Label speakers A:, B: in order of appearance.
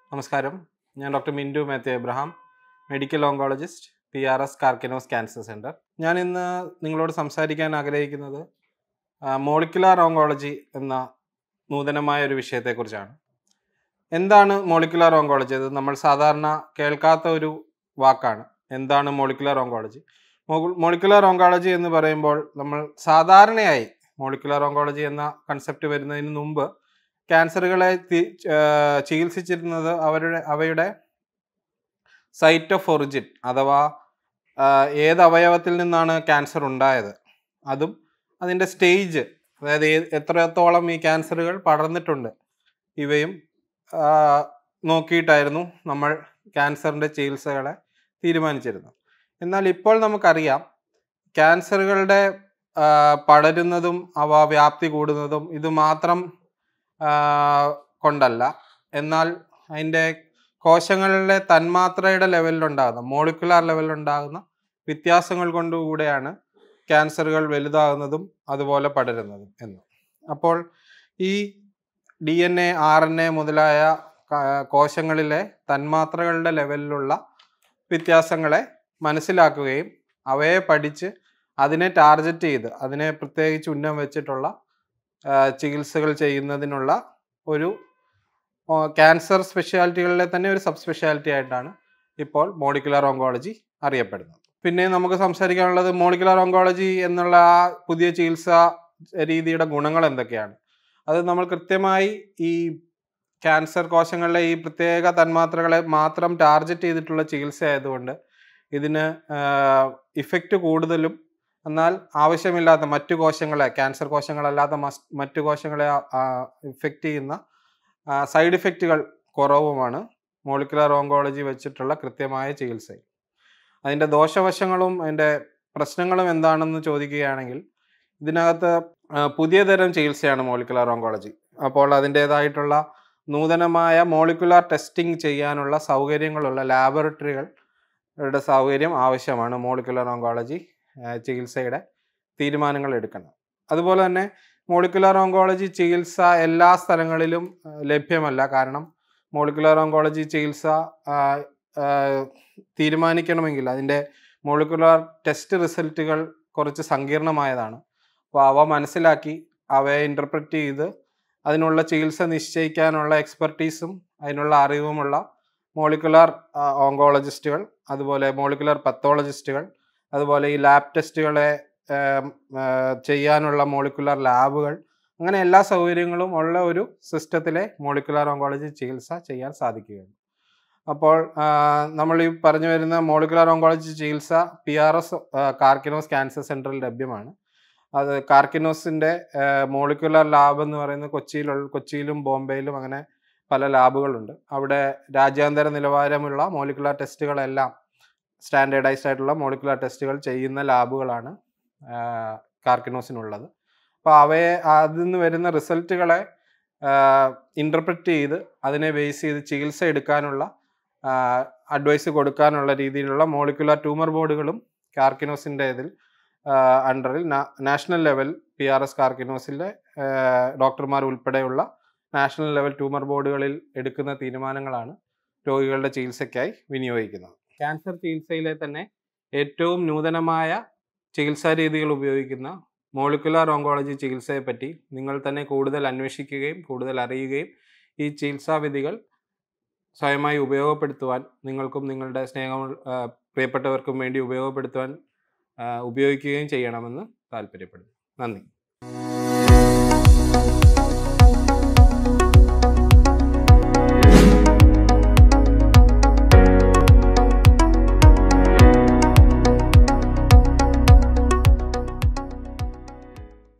A: നമസ്കാരം ഞാൻ doctor Mintu Mathew Abraham medical oncologist P R S Karkinos cancer centre ഞാൻ ഇന്ന് നിങ്ങളോട് സംസാരിക്കാൻ ആഗ്രഹിക്കുന്നത് മോളിക്കുലാർ ഓങ്കോളജി എന്ന നൂതനമായ ഒരു വിഷയത്തെക്കുറിച്ചാണ് എന്താണ് മോളിക്കുലാർ ഓങ്കോളജി അത് നമ്മൾ സാധാരണ കേൾക്കാത്ത ഒരു വാക്കാണ് എന്താണ് മോളിക്കുലാർ ഓങ്കോളജി മോളിക്കുലാർ ഓങ്കോളജി എന്ന് പറയുമ്പോൾ നമ്മൾ സാധാരണയായി മോളിക്കുലാർ ഓങ്കോളജി എന്ന കൺസെപ്റ്റ് വരുന്നതിന് മുമ്പ് ക്യാൻസറുകളെ തി- ഏർ ചികിത്സിച്ചിരുന്നത് അവരുടെ അവയുടെ സൈറ്റ് ഓഫ് ഒറിജിൻ അഥവാ ആഹ് ഏത് അവയവത്തിൽ നിന്നാണ് ക്യാൻസർ ഉണ്ടായത് അതും അതിൻ്റെ സ്റ്റേജ് അതായത് ഏ- എത്രത്തോളം ഈ ക്യാൻസറുകൾ പടർന്നിട്ടുണ്ട് ഇവയും ആഹ് നോക്കിയിട്ടായിരുന്നു നമ്മൾ ക്യാൻസറിൻ്റെ ചികിത്സകളെ തീരുമാനിച്ചിരുന്നത് എന്നാൽ ഇപ്പോൾ നമുക്കറിയാം ക്യാൻസറുകളുടെ ആഹ് പടരുന്നതും അവ വ്യാപ്തി കൂടുന്നതും ഇത് മാത്രം ആഹ് കൊണ്ടല്ല എന്നാൽ അതിൻ്റെ കോശങ്ങളിലെ തന്മാത്രയുടെ ലെവലിലുണ്ടാകുന്ന മോളിക്കുലാർ ലെവലിലുണ്ടാകുന്ന വ്യത്യാസങ്ങൾ കൊണ്ടുകൂടെയാണ് ക്യാൻസറുകൾ വലുതാകുന്നതും അതുപോലെ പടരുന്നതും എന്ന് അപ്പോൾ ഈ D N A R N A മുതലായ ക- കോശങ്ങളിലെ തന്മാത്രകളുടെ ലെവലിലുള്ള വ്യത്യാസങ്ങളെ മനസ്സിലാക്കുകയും അവയെ പഠിച്ച് അതിനെ ടാർഗറ്റ് ചെയ്ത് അതിനെ പ്രത്യേകിച്ച് ഉന്നം വെച്ചിട്ടുള്ള ആ, ചികിത്സകൾ ചെയ്യുന്നതിനുള്ള ഒരു ആ, ക്യാൻസർ സ്പെഷ്യാലിറ്റികളിലെ തന്നെ ഒരു സബ് സ്പെഷ്യാലിറ്റി ആയിട്ടാണ് ഇപ്പോൾ മോളിക്കുലാർ ഓങ്കോളജി അറിയപ്പെടുന്നത് പിന്നെ നമുക്ക് സംസാരിക്കാനുള്ളത് മോളിക്കുലാർ ഓങ്കോളജി എന്നുള്ള ആ പുതിയ ചികിത്സാ രീതിയുടെ ഗുണങ്ങൾ എന്തൊക്കെയാണ് അത് നമ്മൾ കൃത്യമായി ഈ ക്യാൻസർ കോശങ്ങളിലെ ഈ പ്രത്യേക തന്മാത്രകളെ മാത്രം ടാർഗറ്റ് ചെയ്തിട്ടുള്ള ചികിത്സ ആയതുകൊണ്ട് ഇതിന് ഇഫക്റ്റ് കൂടുതലും എന്നാൽ ആവശ്യമില്ലാത്ത മറ്റു കോശങ്ങളെ ക്യാൻസർ കോശങ്ങളല്ലാത്ത മസ് മറ്റു കോശങ്ങളെ ഇഫക്റ്റ് ചെയ്യുന്ന സൈഡ് ഇഫക്റ്റുകൾ കുറവുമാണ് മോളിക്കുലാർ ഓങ്കോളജി വെച്ചിട്ടുള്ള കൃത്യമായ ചികിത്സ അതിൻ്റെ ദോഷവശങ്ങളും അതിൻ്റെ പ്രശ്നങ്ങളും എന്താണെന്ന് ചോദിക്കുകയാണെങ്കിൽ ഇതിനകത്ത് ആ, പുതിയ തരം ചികിത്സയാണ് മോളിക്കുലാർ ഓങ്കോളജി അപ്പോൾ അതിൻ്റേതായിട്ടുള്ള നൂതനമായ മോളിക്കുലാർ ടെസ്റ്റിംഗ് ചെയ്യാനുള്ള സൗകര്യങ്ങളുള്ള ലാബറട്ടറികളുടെ സൗകര്യം ആവശ്യമാണ് മോളിക്കുലാർ ഓങ്കോളജി ആ, ചികിത്സയുടെ തീരുമാനങ്ങൾ എടുക്കണം അതുപോലെ തന്നെ മോളിക്കുലാർ ഓങ്കോളജി ചികിത്സ എല്ലാ സ്ഥലങ്ങളിലും ആ, ലഭ്യമല്ല കാരണം മോളിക്കുലാർ ഓങ്കോളജി ചികിത്സ ആ, ആ, തീരുമാനിക്കണമെങ്കിൽ അതിൻ്റെ മോളിക്കുലാർ ടെസ്റ്റ് റിസൾട്ടുകൾ കുറച്ച് സങ്കീർണമായതാണ് അപ്പോൾ അവ മനസ്സിലാക്കി അവയെ ഇൻ്റർപ്രറ്റ് ചെയ്ത് അതിനുള്ള ചികിത്സ നിശ്ചയിക്കാനുള്ള എക്സ്പെർട്ടീസും അതിനുള്ള അറിവുമുള്ള മോളിക്കുലാർ ഓങ്കോളജിസ്റ്റുകൾ അതുപോലെ മോളിക്കുലാർ പത്തോളജിസ്റ്റുകൾ അതുപോലെ ഈ ലാബ് ടെസ്റ്റുകളെ ഏം, ആ, ചെയ്യാനുള്ള മോളിക്കുലാർ ലാബുകൾ അങ്ങനെ എല്ലാ സൗകര്യങ്ങളും ഉള്ള ഒരു സിസ്റ്റത്തിലെ മോളിക്കുലാർ ഓങ്കോളജി ചികിത്സ ചെയ്യാൻ സാധിക്കുകയുള്ളൂ അപ്പോൾ ആ, നമ്മൾ ഈ പറഞ്ഞു വരുന്ന മോളിക്കുലാർ ഓങ്കോളജി ചികിത്സ P R S Karkinos cancer സെൻറ്ററിൽ ലഭ്യമാണ് അത് കാർക്കിനോസിൻ്റെ മോളിക്കുലാർ ലാബ് എന്ന് പറയുന്നത് കൊച്ചിയിലുള്ള കൊച്ചിയിലും ബോംബെയിലും അങ്ങനെ പല ലാബുകളുണ്ട് അവിടെ രാജ്യാന്തര നിലവാരമുള്ള മോളിക്കുലാർ ടെസ്റ്റുകളെല്ലാം സ്റ്റാൻഡേർഡൈസ്ഡ് ആയിട്ടുള്ള മോളിക്കുലാർ ടെസ്റ്റുകൾ ചെയ്യുന്ന ലാബുകളാണ് കാർക്കിനോസിനുള്ളത് അപ്പോൾ അവയെ അതിൽ നിന്ന് വരുന്ന റിസൾട്ടുകളെ ഇൻ്റർപ്രറ്റ് ചെയ്ത് അതിനെ ബേസ് ചെയ്ത് ചികിത്സ എടുക്കാനുള്ള അഡ്വൈസ് കൊടുക്കാനുള്ള രീതിയിലുള്ള മോളിക്കുലാർ ട്യൂമർ ബോർഡുകളും കാർക്കിനോസിൻ്റെ ഇതിൽ അണ്ടറിൽ national level P R S കാർക്കിനോസിലെ ഡോക്ടർമാർ ഉൾപ്പെടെയുള്ള നാഷണൽ ലെവൽ ട്യൂമർ ബോർഡുകളിൽ എടുക്കുന്ന തീരുമാനങ്ങളാണ് രോഗികളുടെ ചികിത്സയ്ക്കായി വിനിയോഗിക്കുന്നത് ക്യാൻസർ ചികിത്സയിലെ തന്നെ ഏറ്റവും നൂതനമായ ചികിത്സാ രീതികൾ ഉപയോഗിക്കുന്ന മോളിക്കുലാർ ഓങ്കോളജി ചികിത്സയെപ്പറ്റി നിങ്ങൾ തന്നെ കൂടുതൽ അന്വേഷിക്കുകയും കൂടുതൽ അറിയുകയും ഈ ചികിത്സാ വിധികൾ സ്വയമായി ഉപയോഗപ്പെടുത്തുവാൻ നിങ്ങൾക്കും നിങ്ങളുടെ സ്നേഹം ആ, പ്രിയപ്പെട്ടവർക്കും വേണ്ടി ഉപയോഗപ്പെടുത്തുവാൻ ആ, ഉപയോഗിക്കുകയും ചെയ്യണമെന്ന് താല്പര്യപ്പെടുന്നു നന്ദി